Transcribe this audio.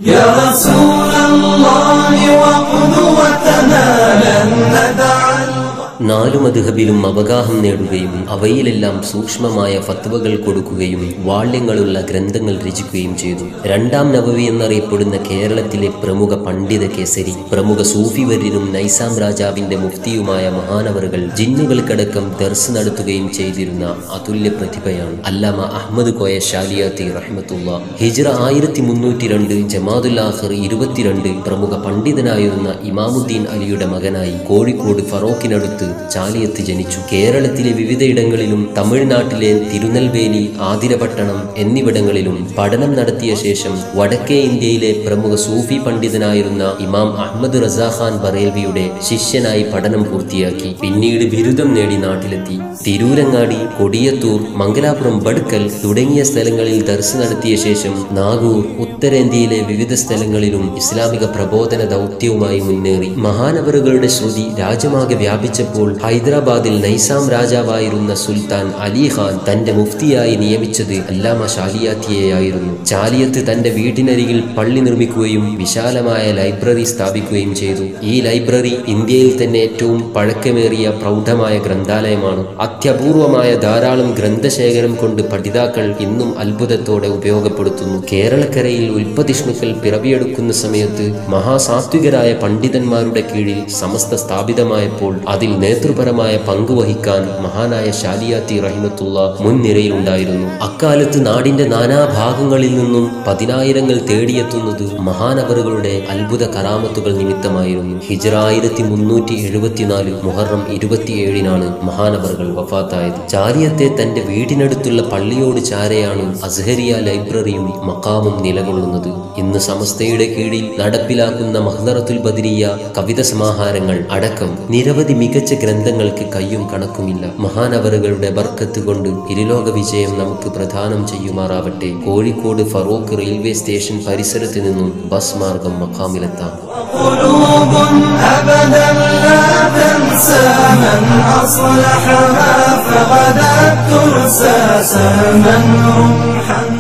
يا رسول الله وقدوتنا لن ندع നാലു മധുഹബിലും അവഗാഹം നേടുകയും അവയിലെല്ലാം സൂക്ഷ്മമായ ഫത്വകൾ കൊടുക്കുകയും വാള്യങ്ങളുള്ള ഗ്രന്ഥങ്ങൾ രചിക്കുകയും ചെയ്തു രണ്ടാം നവവി എന്നറിയപ്പെടുന്ന കേരളത്തിലെ പ്രമുഖ പണ്ഡിത കേസരി പ്രമുഖ സൂഫി വര്യനും നൈസാം രാജാവിന്റെ മുഫ്തിയുമായ മഹാനവറുകൾ ജിന്നുകൾക്കടക്കം ദർസ് നടത്തുകയും ചെയ്തിരുന്ന അതുല്യ പ്രതിഭയാണ് അല്ലാമ അഹമ്മദ് കോയ ഷാലിയാത്തി റഹ്മത്തുള്ള ഹിജ്റ ആയിരത്തി മുന്നൂറ്റി രണ്ട് ജമാദുൽ ആഖിർ ഇരുപത്തിരണ്ട് പ്രമുഖ പണ്ഡിതനായിരുന്ന ഇമാമുദ്ദീൻ അലിയുടെ മകനായി കോഴിക്കോട് ഫറോക്കിനടുത്ത് ചാലിയത്ത് ജനിച്ചു കേരളത്തിലെ വിവിധയിടങ്ങളിലും തമിഴ്നാട്ടിലെ തിരുനെൽവേലി ആതിരപട്ടണം എന്നിവിടങ്ങളിലും പഠനം നടത്തിയ ശേഷം വടക്കേ ഇന്ത്യയിലെ പ്രമുഖ സൂഫി പണ്ഡിതനായിരുന്ന ഇമാം അഹമ്മദ് റസാഖാൻ ബറേൽവിയുടെ ശിഷ്യനായി പഠനം പൂർത്തിയാക്കി പിന്നീട് ബിരുദം നേടി നാട്ടിലെത്തി തിരൂരങ്ങാടി കൊടിയത്തൂർ മംഗലാപുരം ബഡ്ക്കൽ തുടങ്ങിയ സ്ഥലങ്ങളിൽ ദർസ് നടത്തിയ ശേഷം നാഗൂർ ഉത്തരേന്ത്യയിലെ വിവിധ സ്ഥലങ്ങളിലും ഇസ്ലാമിക പ്രബോധന ദൗത്യവുമായി മുന്നേറി മഹാനവറുകളുടെ ശ്രുതി രാജ്യമാകെ വ്യാപിച്ചപ്പോൾ ഹൈദരാബാദിൽ നൈസാം രാജാവായിരുന്ന സുൽത്താൻ അലി ഖാൻ തന്റെ മുഫ്തിയായി നിയമിച്ചത് അല്ലാമ ഷാലിയാത്തിയെയായിരുന്നു ചാലിയത്ത് തന്റെ വീട്ടിനരികിൽ പള്ളി നിർമ്മിക്കുകയും വിശാലമായ ലൈബ്രറി സ്ഥാപിക്കുകയും ചെയ്തു ഈ ലൈബ്രറി ഇന്ത്യയിൽ തന്നെ ഏറ്റവും പഴക്കമേറിയ പ്രൗഢമായ ഗ്രന്ഥാലയമാണ് അത്യപൂർവമായ ധാരാളം ഗ്രന്ഥശേഖരം കൊണ്ട് പഠിതാക്കൾ ഇന്നും അത്ഭുതത്തോടെ ഉപയോഗപ്പെടുത്തുന്നു കേരളക്കരയിൽ ഉൽപ്പതിഷ്ണുക്കൾ പിറവിയെടുക്കുന്ന സമയത്ത് മഹാസാത്വികരായ പണ്ഡിതന്മാരുടെ കീഴിൽ സമസ്ത സ്ഥാപിതമായപ്പോൾ അതിൽ നേതൃപരമായ പങ്ക് വഹിക്കാൻ മഹാനായ ഷാലിയാത്തി റഹിമത്തുള്ള മുൻനിരയിലുണ്ടായിരുന്നു അക്കാലത്ത് നാടിന്റെ നാനാഭാഗങ്ങളിൽ നിന്നും പതിനായിരങ്ങൾ തേടിയെത്തുന്നത് മഹാനവറുകളുടെ അത്ഭുത കറാമത്തുകൾ നിമിത്തമായിരുന്നു ഹിജ്റ ആയിരത്തി മുന്നൂറ്റി എഴുപത്തിനാല് മുഹറം ഇരുപത്തിയേഴിനാണ് മഹാനവറുകൾ വഫാത്തായത് ചാരിയത്തെ തന്റെ വീടിനടുത്തുള്ള പള്ളിയോട് ചാരയാണ് അസ്ഹരിയ ലൈബ്രറിയും മക്കാമും നിലകൊള്ളുന്നത് ഇന്ന് സമസ്തയുടെ കീഴിൽ നടപ്പിലാക്കുന്ന മഹ്ദറത്തുൽ ബദരിയ കവിത സമാഹാരങ്ങൾ അടക്കം നിരവധി മികച്ച ഗ്രന്ഥങ്ങൾക്ക് കയ്യും കണക്കുമില്ല മഹാനവറുകളുടെ ബർക്കത്ത് കൊണ്ട് ഇരുലോക വിജയം നമുക്ക് പ്രദാനം ചെയ്യുമാറാവട്ടെ കോഴിക്കോട് ഫറൂഖ് റെയിൽവേ സ്റ്റേഷൻ പരിസരത്ത് നിന്നും ബസ് മാർഗം മക്കാമിലെത്താം قلوب أبدا لا تنسى من أصلحها فغدا ترسى سلما رمحا